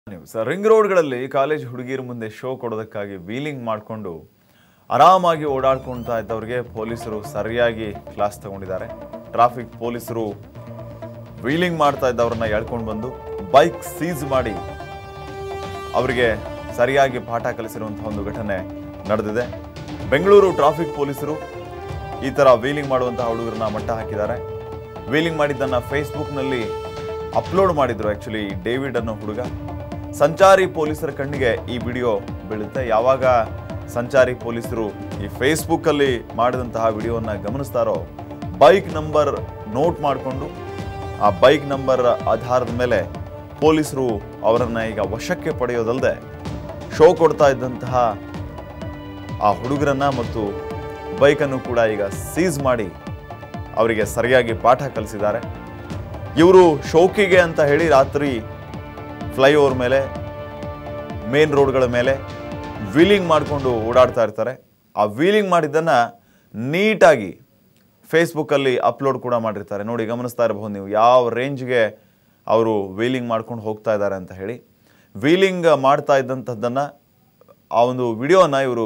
news ring ರೋಡ್ಗಳಲ್ಲಿ college ಹುಡುಗಿಯರ ಮುಂದೆ show ಕೊಡೋದಕ್ಕಾಗಿ wheeling ಮಾಡಿಕೊಂಡು ಆರಾಮಾಗಿ ಓಡಾಡ್ಕೊಳ್ತಾ ಇದ್ದವ್ರಿಗೆ ಪೊಲೀಸರು ಸರಿಯಾಗಿ ಕ್ಲಾಸ್ ತಗೊಂಡಿದ್ದಾರೆ ಟ್ರಾಫಿಕ್ ಪೊಲೀಸರು ವೀಲಿಂಗ್ ಮಾಡ್ತಾ ಇದ್ದವ್ರನ್ನ ಎಳ್ಕೊಂಡು ಬಂದು ಬೈಕ್ ಸೀಸ್ ಮಾಡಿ ಅವರಿಗೆ ಸರಿಯಾಗಿ ಪಾಠ ಕಲಿಸಿರುವಂತಹ ಒಂದು ಘಟನೆ ನಡೆದಿದೆ ಬೆಂಗಳೂರು ಟ್ರಾಫಿಕ್ ಪೊಲೀಸರು ಈ ಥರ ವೀಲಿಂಗ್ ಮಾಡುವಂತಹ ಹುಡುಗರನ್ನ ಮಟ್ಟ ಹಾಕಿದ್ದಾರೆ ವೀಲಿಂಗ್ ಮಾಡಿದ್ದನ್ನು ಫೇಸ್ಬುಕ್ನಲ್ಲಿ ಅಪ್ಲೋಡ್ ಮಾಡಿದ್ರು ಆ್ಯಕ್ಚುಲಿ ಡೇವಿಡ್ ಅನ್ನೋ ಹುಡುಗ ಸಂಚಾರಿ ಪೊಲೀಸರ ಕಣ್ಣಿಗೆ ಈ ವಿಡಿಯೋ ಬೀಳುತ್ತೆ ಯಾವಾಗ ಸಂಚಾರಿ ಪೊಲೀಸರು ಈ ಫೇಸ್ಬುಕ್ಕಲ್ಲಿ ಮಾಡಿದಂತಹ ವಿಡಿಯೋವನ್ನು ಗಮನಿಸ್ತಾರೋ ಬೈಕ್ ನಂಬರ್ ನೋಟ್ ಮಾಡಿಕೊಂಡು ಆ ಬೈಕ್ ನಂಬರ್ ಆಧಾರದ ಮೇಲೆ ಪೊಲೀಸರು ಅವರನ್ನು ಈಗ ವಶಕ್ಕೆ ಪಡೆಯೋದಲ್ಲದೆ ಶೋ ಕೊಡ್ತಾ ಇದ್ದಂತಹ ಆ ಹುಡುಗರನ್ನ ಮತ್ತು ಬೈಕನ್ನು ಕೂಡ ಈಗ ಸೀಸ್ ಮಾಡಿ ಅವರಿಗೆ ಸರಿಯಾಗಿ ಪಾಠ ಕಲಿಸಿದ್ದಾರೆ ಇವರು ಶೋಕಿಗೆ ಅಂತ ಹೇಳಿ ರಾತ್ರಿ ಫ್ಲೈಓವರ್ ಮೇಲೆ ಮೇನ್ ರೋಡ್ಗಳ ಮೇಲೆ ವೀಲಿಂಗ್ ಮಾಡಿಕೊಂಡು ಓಡಾಡ್ತಾ ಇರ್ತಾರೆ ಆ ವೀಲಿಂಗ್ ಮಾಡಿದ್ದನ್ನು ನೀಟಾಗಿ ಫೇಸ್ಬುಕ್ಕಲ್ಲಿ ಅಪ್ಲೋಡ್ ಕೂಡ ಮಾಡಿರ್ತಾರೆ ನೋಡಿ ಗಮನಿಸ್ತಾ ಇರಬಹುದು ನೀವು ಯಾವ ರೇಂಜ್ಗೆ ಅವರು ವೀಲಿಂಗ್ ಮಾಡ್ಕೊಂಡು ಹೋಗ್ತಾ ಇದ್ದಾರೆ ಅಂತ ಹೇಳಿ ವೀಲಿಂಗ್ ಮಾಡ್ತಾ ಇದ್ದಂಥದ್ದನ್ನು ಆ ಒಂದು ವಿಡಿಯೋನ ಇವರು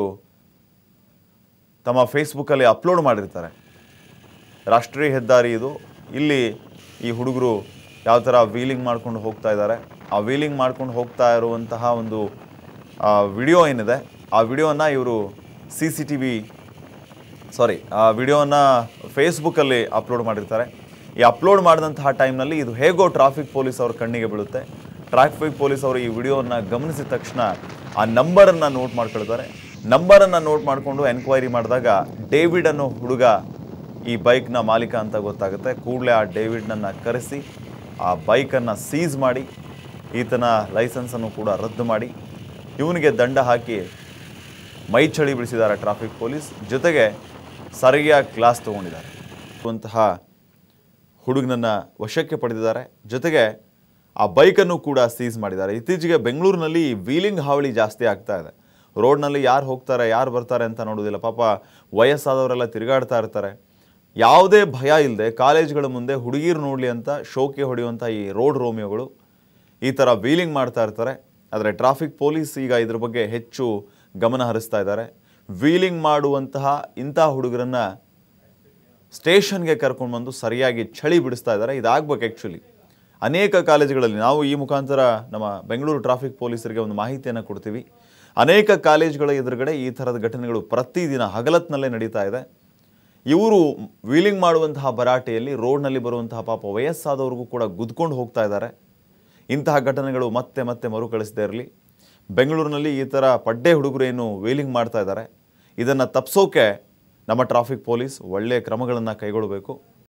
ತಮ್ಮ ಫೇಸ್ಬುಕ್ಕಲ್ಲಿ ಅಪ್ಲೋಡ್ ಮಾಡಿರ್ತಾರೆ ರಾಷ್ಟ್ರೀಯ ಹೆದ್ದಾರಿ ಇದು ಇಲ್ಲಿ ಈ ಹುಡುಗರು ಯಾವ ಥರ ವೀಲಿಂಗ್ ಮಾಡ್ಕೊಂಡು ಹೋಗ್ತಾ ಇದ್ದಾರೆ ಆ ವೀಲಿಂಗ್ ಮಾಡ್ಕೊಂಡು ಹೋಗ್ತಾ ಇರುವಂತಹ ಒಂದು ವಿಡಿಯೋ ಏನಿದೆ ಆ ವಿಡಿಯೋನ ಇವರು C C T V sorry ಆ ವಿಡಿಯೋನ ಫೇಸ್ಬುಕ್ಕಲ್ಲಿ ಅಪ್ಲೋಡ್ ಮಾಡಿರ್ತಾರೆ ಈ ಅಪ್ಲೋಡ್ ಮಾಡಿದಂತಹ ಟೈಮ್ನಲ್ಲಿ ಇದು ಹೇಗೋ ಟ್ರಾಫಿಕ್ ಪೊಲೀಸ್ ಅವ್ರ ಕಣ್ಣಿಗೆ ಬೀಳುತ್ತೆ ಟ್ರಾಫಿಕ್ ಪೊಲೀಸ್ ಅವರು ಈ ವಿಡಿಯೋನ ಗಮನಿಸಿದ ತಕ್ಷಣ ಆ ನಂಬರನ್ನು ನೋಟ್ ಮಾಡ್ಕೊಳ್ತಾರೆ ನಂಬರನ್ನು ನೋಟ್ ಮಾಡಿಕೊಂಡು ಎನ್ಕ್ವೈರಿ ಮಾಡಿದಾಗ ಡೇವಿಡ್ ಅನ್ನೋ ಹುಡುಗ ಈ ಬೈಕ್ನ ಮಾಲೀಕ ಅಂತ ಗೊತ್ತಾಗುತ್ತೆ ಕೂಡಲೇ ಆ ಡೇವಿಡ್ನನ್ನು ಕರೆಸಿ ಆ ಬೈಕನ್ನು ಸೀಸ್ ಮಾಡಿ ಈತನ ಲೈಸೆನ್ಸನ್ನು ಕೂಡ ರದ್ದು ಮಾಡಿ ಇವನಿಗೆ ದಂಡ ಹಾಕಿ ಮೈ ಚಳಿ ಬಿಡಿಸಿದ್ದಾರೆ ಟ್ರಾಫಿಕ್ ಪೊಲೀಸ್ ಜೊತೆಗೆ ಸರಿಯಾಗಿ ಕ್ಲಾಸ್ ತಗೊಂಡಿದ್ದಾರೆ ಅಂತಹ ಹುಡುಗನನ್ನ ವಶಕ್ಕೆ ಪಡೆದಿದ್ದಾರೆ ಜೊತೆಗೆ ಆ ಬೈಕನ್ನು ಕೂಡ ಸೀಸ್ ಮಾಡಿದ್ದಾರೆ ಇತ್ತೀಚೆಗೆ ಬೆಂಗಳೂರಿನಲ್ಲಿ ವೀಲಿಂಗ್ ಹಾವಳಿ ಜಾಸ್ತಿ ಆಗ್ತಾ ಇದೆ ರೋಡ್ನಲ್ಲಿ ಯಾರು ಹೋಗ್ತಾರೆ ಯಾರು ಬರ್ತಾರೆ ಅಂತ ನೋಡೋದಿಲ್ಲ ಪಾಪ ವಯಸ್ಸಾದವರೆಲ್ಲ ತಿರುಗಾಡ್ತಾ ಇರ್ತಾರೆ ಯಾವುದೇ ಭಯ ಇಲ್ಲದೆ ಕಾಲೇಜ್ಗಳ ಮುಂದೆ ಹುಡುಗಿರು ನೋಡಲಿ ಅಂತ ಶೋಕಿ ಹೊಡೆಯುವಂಥ ಈ ರೋಡ್ ರೋಮಿಯೋಗಳು ಈ ಥರ ವೀಲಿಂಗ್ ಮಾಡ್ತಾ ಇರ್ತಾರೆ ಆದರೆ ಟ್ರಾಫಿಕ್ ಪೊಲೀಸ್ ಈಗ ಇದ್ರ ಬಗ್ಗೆ ಹೆಚ್ಚು ಗಮನ ಹರಿಸ್ತಾ ಇದ್ದಾರೆ ವೀಲಿಂಗ್ ಮಾಡುವಂತಹ ಇಂಥ ಹುಡುಗರನ್ನ ಸ್ಟೇಷನ್ಗೆ ಕರ್ಕೊಂಡು ಬಂದು ಸರಿಯಾಗಿ ಚಳಿ ಬಿಡಿಸ್ತಾ ಇದ್ದಾರೆ ಇದಾಗಬೇಕು ಆ್ಯಕ್ಚುಲಿ ಅನೇಕ ಕಾಲೇಜುಗಳಲ್ಲಿ ನಾವು ಈ ಮುಖಾಂತರ ನಮ್ಮ ಬೆಂಗಳೂರು ಟ್ರಾಫಿಕ್ ಪೊಲೀಸರಿಗೆ ಒಂದು ಮಾಹಿತಿಯನ್ನು ಕೊಡ್ತೀವಿ ಅನೇಕ ಕಾಲೇಜುಗಳ ಎದುರುಗಡೆ ಈ ಥರದ ಘಟನೆಗಳು ಪ್ರತಿದಿನ ಹಗಲತ್ನಲ್ಲೇ ನಡೀತಾ ಇದೆ ಇವರು ವೀಲಿಂಗ್ ಮಾಡುವಂತಹ ಭರಾಟೆಯಲ್ಲಿ ರೋಡ್ನಲ್ಲಿ ಬರುವಂತಹ ಪಾಪ ವಯಸ್ಸಾದವ್ರಿಗೂ ಕೂಡ ಗುದ್ಕೊಂಡು ಹೋಗ್ತಾ ಇದ್ದಾರೆ ಇಂತಹ ಘಟನೆಗಳು ಮತ್ತೆ ಮತ್ತೆ ಮರುಕಳಿಸದೇ ಇರಲಿ ಬೆಂಗಳೂರಿನಲ್ಲಿ ಈ ಥರ ಪಡ್ಡೆ ಹುಡುಗರು ಏನು ವೀಲಿಂಗ್ ಮಾಡ್ತಾ ಇದ್ದಾರೆ ಇದನ್ನು ತಪ್ಪಿಸೋಕೆ ನಮ್ಮ ಟ್ರಾಫಿಕ್ ಪೊಲೀಸ್ ಒಳ್ಳೆಯ ಕ್ರಮಗಳನ್ನು ಕೈಗೊಳ್ಳಬೇಕು